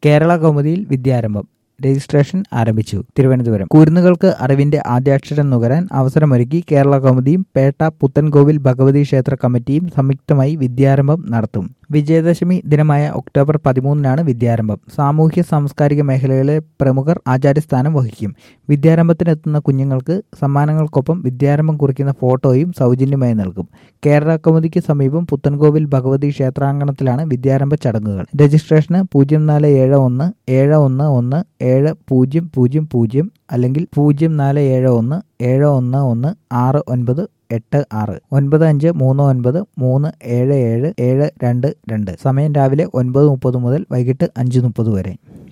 കേരള കൗമുദിയിൽ വിദ്യാരംഭം registration ആരംഭിച്ചു തിരുവനന്തപുരം കുരുന്നുകൾക്ക് അറിവിന്റെ ആദ്യാക്ഷരം നുകരാൻ അവസരമൊരുക്കി കേരള കൗമുദിയും പേട്ട പുത്തൻകോവിൽ ഭഗവതി ക്ഷേത്ര കമ്മിറ്റിയും സംയുക്തമായി വിദ്യാരംഭം നടത്തും വിജയദശമി ദിനമായ ഒക്ടോബർ പതിമൂന്നിനാണ് വിദ്യാരംഭം സാമൂഹ്യ സാംസ്കാരിക മേഖലകളിലെ പ്രമുഖർ ആചാര്യസ്ഥാനം വഹിക്കും വിദ്യാരംഭത്തിനെത്തുന്ന കുഞ്ഞുങ്ങൾക്ക് സമ്മാനങ്ങൾക്കൊപ്പം വിദ്യാരംഭം കുറിക്കുന്ന ഫോട്ടോയും സൗജന്യമായി നൽകും കേരള കൗമുദിക്ക് സമീപം പുത്തൻകോവിൽ ഭഗവതി ക്ഷേത്രാങ്കണത്തിലാണ് വിദ്യാരംഭ ചടങ്ങുകൾ രജിസ്ട്രേഷന് പൂജ്യം നാല് ഏഴ് ഒന്ന് ഏഴ് ഒന്ന് ഒന്ന് ഏഴ് പൂജ്യം പൂജ്യം പൂജ്യം അല്ലെങ്കിൽ പൂജ്യം നാല് ഏഴ് ഒന്ന് ഏഴ് ഒന്ന് ഒന്ന് ആറ് ഒൻപത് എട്ട് ആറ് ഒൻപത് അഞ്ച് മൂന്ന് ഒൻപത് മൂന്ന് ഏഴ് ഏഴ് ഏഴ് രണ്ട് രണ്ട് സമയം രാവിലെ ഒൻപത് മുപ്പത് മുതൽ വൈകിട്ട് അഞ്ച് മുപ്പത് വരെ